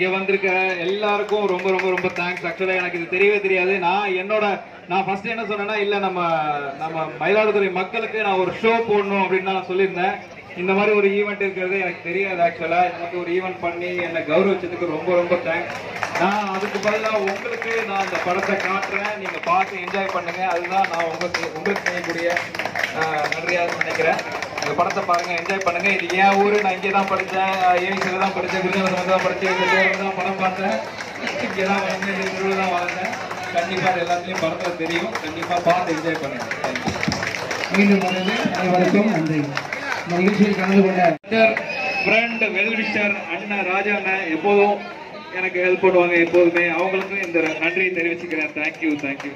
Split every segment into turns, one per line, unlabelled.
வந்திருக்கிற எல்லாருக்கும் ரொம்ப ரொம்ப ரொம்ப தேங்க்ஸ் ஆக்சுவலா எனக்கு இது தெரியவே தெரியாது நான் என்னோட நான் ஃபர்ஸ்ட் என்ன சொன்னேன்னா இல்ல நம்ம நம்ம மயிலாடுதுறை மக்களுக்கு நான் ஒரு ஷோ போடணும் அப்படின்னு நான் சொல்லியிருந்தேன் இந்த மாதிரி ஒரு ஈவெண்ட் இருக்கிறது எனக்கு தெரியாது ஆக்சுவலா எனக்கு ஒரு ஈவெண்ட் பண்ணி என்னை கௌரவிச்சதுக்கு ரொம்ப ரொம்ப தேங்க்ஸ் நான் அதுக்கு பதிலாக உங்களுக்கு நான் அந்த படத்தை காட்டுறேன் நீங்க பார்த்து என்ஜாய் பண்ணுங்க அதுதான் நான் உங்களுக்கு உங்களுக்கு செய்யக்கூடிய ஆஹ், நன்றியா நினைக்கிறேன் இந்த படத்தை பாருங்க என்ஜாய் பண்ணுங்க இது என் ஊரு நான் இங்கே தான் படித்தேன் ஏவிசியில் தான் படித்தேன் விருதுநகர் தான் படித்தேன் இந்த தேர்வு தான் படம் பார்த்தேன் இங்கே தான் வளர்ந்தேன் இந்த தெருவில் தான் வளர்ந்தேன் கண்டிப்பா இது எல்லாத்துலயும் படத்துல தெரியும் கண்டிப்பா பார்த்து என்ஜாய் பண்ணுங்க Thank you.
மீண்டும் வருது அனைவருக்கும் நன்றி இந்த நிகழ்ச்சியில் கலந்து கொண்ட
ஃப்ரெண்ட் வெல்விஷர் அண்ணன் ராஜா அண்ணன் எப்போதும் எனக்கு ஹெல்ப் பண்ணுவாங்க எப்போதுமே அவங்களுக்கும் இந்த நன்றியை தெரிவிச்சுக்கிறேன் தேங்க்யூ தேங்க்யூ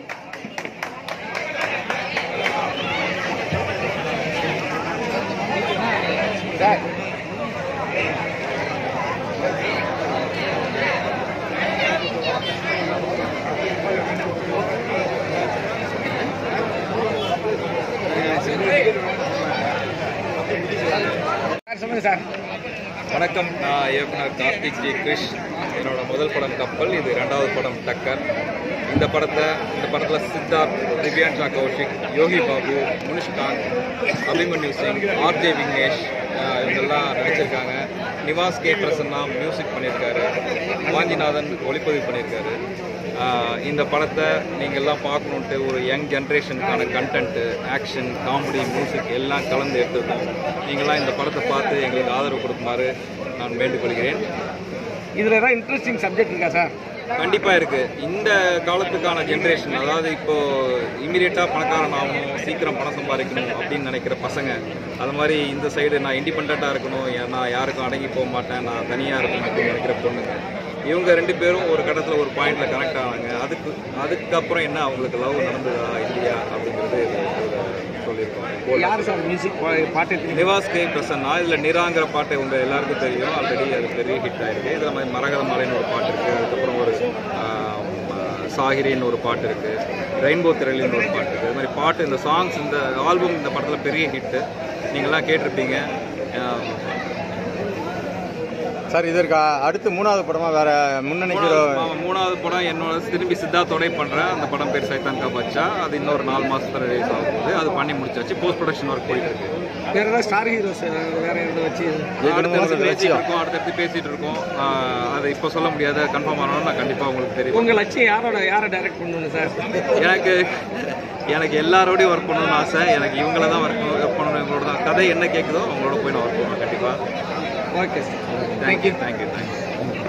சொல்லுங்க சார்
வணக்கம் நான் இயக்குனர் கார்த்திக் ஜி கிரிஷ் என்னோட முதல் படம் கப்பல் இது ரெண்டாவது படம் டக்கர் இந்த படத்தை இந்த படத்தில் சித்தார்த் திவ்யான்ஷா கௌஷிக் யோகி பாபு முனிஷ்காந்த் அபிமன்யு சிங் ஆர்ஜே விக்னேஷ் ஆஹ் இவங்கெல்லாம் நடிச்சிருக்காங்க நிவாஸ் கே பிரசன்னா மியூசிக் பண்ணியிருக்காரு வாஞ்சிநாதன் ஒளிப்பதிவு பண்ணியிருக்காரு ஆஹ் இந்த படத்தை நீங்கள் எல்லாம் பார்க்கணுன்ட்டு ஒரு யங் ஜென்ரேஷனுக்கான கண்டென்ட்டு ஆக்ஷன் காமெடி மியூசிக் எல்லாம் கலந்து எடுத்திருக்கோம் நீங்களாம் இந்த படத்தை பார்த்து எங்களுக்கு ஆதரவு கொடுக்குமாறு நான் வேண்டுகொள்கிறேன்
இதுல ஏதாவது இன்ட்ரெஸ்டிங் சப்ஜெக்ட் இருக்கா சார்
கண்டிப்பாக இருக்குது இந்த காலத்துக்கான ஜென்ரேஷன் அதாவது இப்போ இமீடியட்டாக பணக்காரன் ஆகணும் சீக்கிரம் பணம் சம்பாதிக்கணும் அப்படின்னு நினைக்கிற பசங்க அது மாதிரி இந்த சைடு நான் இண்டிபெண்ட்டாக இருக்கணும் ஏ- நான் யாருக்கும் அடங்கி போக மாட்டேன் நான் தனியாக இருக்கணும் அப்படின்னு நினைக்கிற பொண்ணுங்க இவங்க ரெண்டு பேரும் ஒரு கட்டத்தில் ஒரு பாயிண்டில் கனெக்ட் ஆனாங்க அதுக்கு அதுக்கப்புறம் என்ன அவங்களுக்கு லவ் நடந்ததா இல்லையா அப்படிங்கிறது இதுல சொல்லியிருக்கோம்
யார் சார் மியூசிக் பாட்டு எடுத்தீங்க?
நிவாஸ் கே பிரசன்னா இதில் நிராங்கிற பாட்டு உங்க எல்லாருக்கும் தெரியும் ஆல்ரெடி அது பெரிய ஹிட் ஆயிருக்கு இதில் மாதிரி மரகத மலைன்னு ஒரு பாட்டு இருக்குது அதுக்கப்புறம் ஒரு ஆஹ், ம- சாகிரின்னு ஒரு பாட்டு இருக்குது ரெயின்போ திரளின்னு ஒரு பாட்டு இருக்குது இது மாதிரி பாட்டு இந்த சாங்ஸ் இந்த ஆல்பம் இந்த படத்தில் பெரிய ஹிட்டு நீங்கள்லாம் கேட்டிருப்பீங்க ஆஹ்,
சார் இதற்கு அடுத்து மூணாவது படமா வேற முன்னணி ஹீரோ
மூணாவது ஆமா, மூணாவது படம் என்னோட திரும்பி சித்தார்த்தோடய பண்ணுறேன் அந்த படம் பேர் சைத்தான் கா பச்சா அது இன்னொரு நாலு மாதத்துல ரிலீஸ் ஆக போகுது அது பண்ணி முடிச்சாச்சு போஸ்ட் ப்ரொடக்ஷன் ஒர்க் போயிட்டு இருக்கு
வேற ஏதாவது ஸ்டார் ஹீரோஸ் வேற எதாவது வச்சு
அடுத்தடுத்து பேசிட்டு இருக்கோம் அடுத்தடுத்து பேசிட்டு இருக்கோம் ஆஹ் அதை இப்போ சொல்ல முடியாத கன்ஃபார்ம் ஆனாலும் நான் கண்டிப்பாக உங்களுக்கு தெரியும்
உங்க லட்சியம் யாரோட யாரை டைரக்ட் பண்ணணும் சார்
எனக்கு எனக்கு எல்லாரோடையும் ஒர்க் பண்ணணும்னு ஆசை எனக்கு இவங்கள தான் ஒர்க் ஒர்க் பண்ணணும் இவங்களோட தான் கதை என்ன கேட்குதோ அவங்களோட போய் நான் ஒர்க் பண்ணுவேன் கண்டிப்பாக
okay sir
thank you thank you thank you